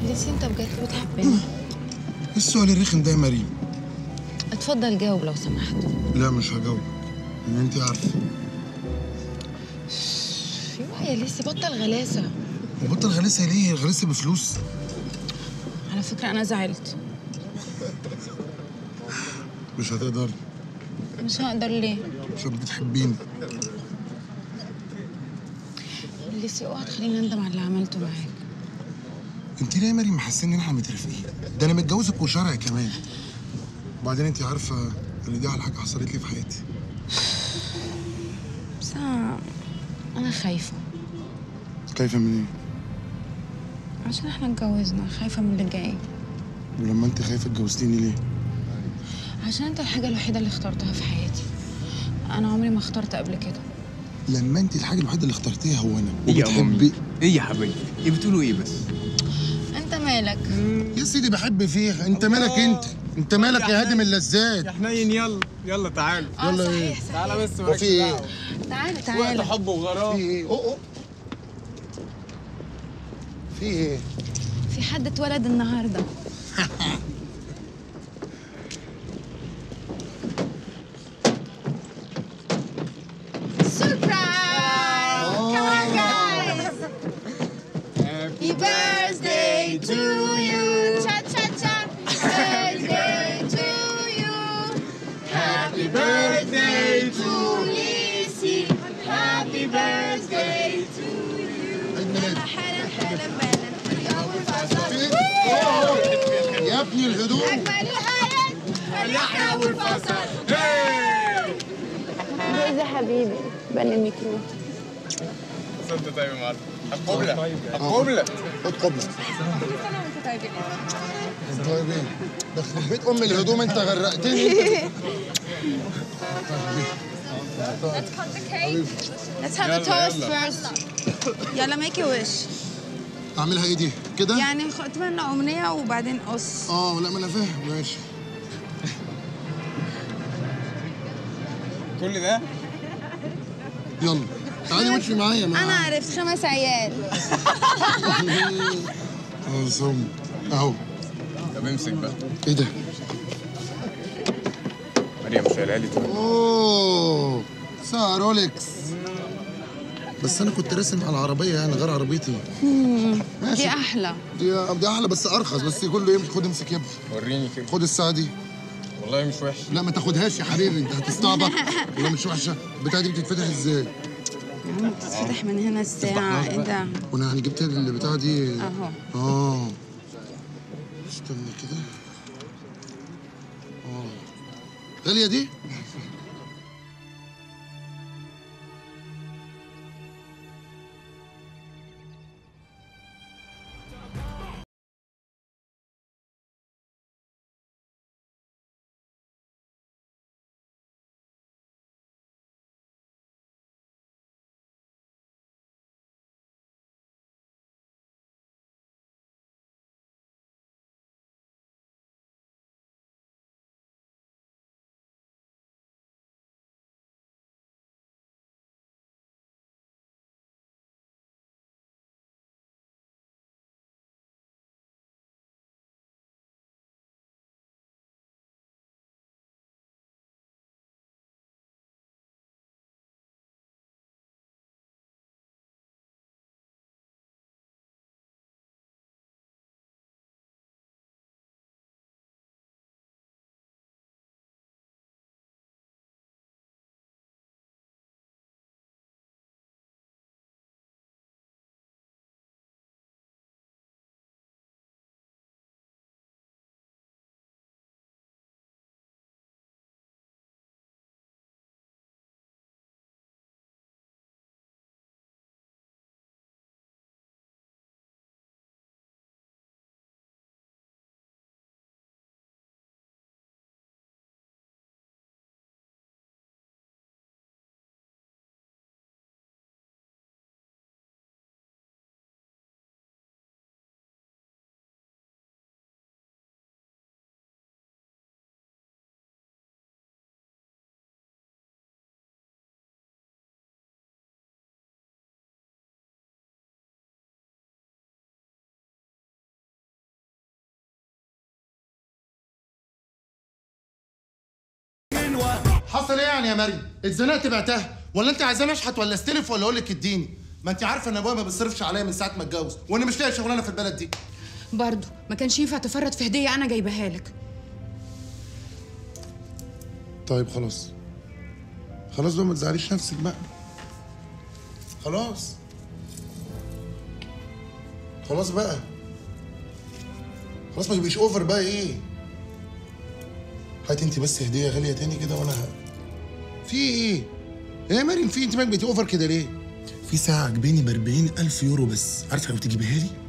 ليسي انت بجد بتحبني ايه السؤال الرخم ده يا مريم اتفضل جاوب لو سمحت لا مش هجاوب ان انت عارفه ايوه يا ليسي بطل غلاسه وبطل غلاسه ليه الغلاسه بفلوس على فكره انا زعلت مش هتقدري مش هقدر ليه عشان بتحبيني ليسي اوعى تخليني اندم على اللي عملته معاك انت ليه يا مريم محسين ان احنا مترافقين ده انا متجوزك وشرعي كمان وبعدين انت عارفه ان دي احلى حاجه حصلت لي في حياتي بس انا انا خايفه خايفه من ايه عشان احنا اتجوزنا خايفه من اللي جاي ولما انت خايفه اتجوزتيني ليه عشان انت الحاجه الوحيده اللي اخترتها في حياتي انا عمري ما اخترت قبل كده لما انت الحاجه الوحيده اللي اخترتيها هو انا ايه يا وبتحبي مامي ايه يا حبيبي ايه بتقولوا ايه بس انت مالك يا سيدي بحب فيها انت مالك انت انت مالك يا هادم اللذات يا حنين يلا يلا تعالوا اه يلا ايه؟ صحيح صحيح تعالى بس هو مالكش في ايه؟ دعوة. تعالى وقت تعالى حب في وغرام ايه أوه أوه. في ايه في حد اتولد النهارده Surprise! Come on, guys! Happy birthday to you! Cha cha cha! Birthday to you! Happy birthday to Lizzie! Happy birthday to عيد ميلادك حالا حالا بالا يا أبو الفضل في ايه؟ يا ابني الهدوم أجمل الحياة فليحيى أبو الفضل جوزي حبيبي بني الميكرو صدق طيب يا معلم القبلة القبلة خد قبلة طيبين ده في بيت ام الهدوم انت غرقتني Let's have a toast first يلا make a wish اعملها ايه دي كده يعني خ- اتمنى أمنية وبعدين قص اه لا ما انا فاهم ماشي كل ده يلا تعالي وشي معايا أنا معايا عرفت خمس عيال اه صم اهو طب امسك بقى ايه ده مريم شايلها لي تقول اوه ساعة رولكس بس انا كنت راسم على العربية يعني غير عربيتي ماشي دي أحلى دي دي احلى بس ارخص بس كله يمشي خد امسك يا ابني وريني كده خد الساعة دي والله مش وحش لا ما تاخدهاش يا حبيبي انت هتستعبط ولا مش وحشة البتاعة دي بتتفتح ازاي يا عم بتتفتح من هنا الساعة ايه ده وانا يعني جبت البتاعة دي اهو اه استنى كده اه غالية دي حصل ايه يعني يا مريم اتزنقت بعتها ولا انت عايزاني اشحت ولا استلف ولا اقول لك اديني ما انت عارفه ان ابويا ما بيصرفش عليا من ساعه ما اتجوز وانا مش لاقي شغلانه في البلد دي برضه ما كانش ينفع تفرط في هديه انا جايباها لك طيب خلاص خلاص بقى ما تزعليش نفسك بقى خلاص خلاص بقى خلاص ما تبقيش اوفر بقى ايه هات انت بس هديه غاليه تاني كده وانا ه... في ايه ايه يا مريم في انت مالك بقيتي اوفر كده ليه في ساعه عجباني ب 40000 يورو بس عارفه لو تجيبيها لي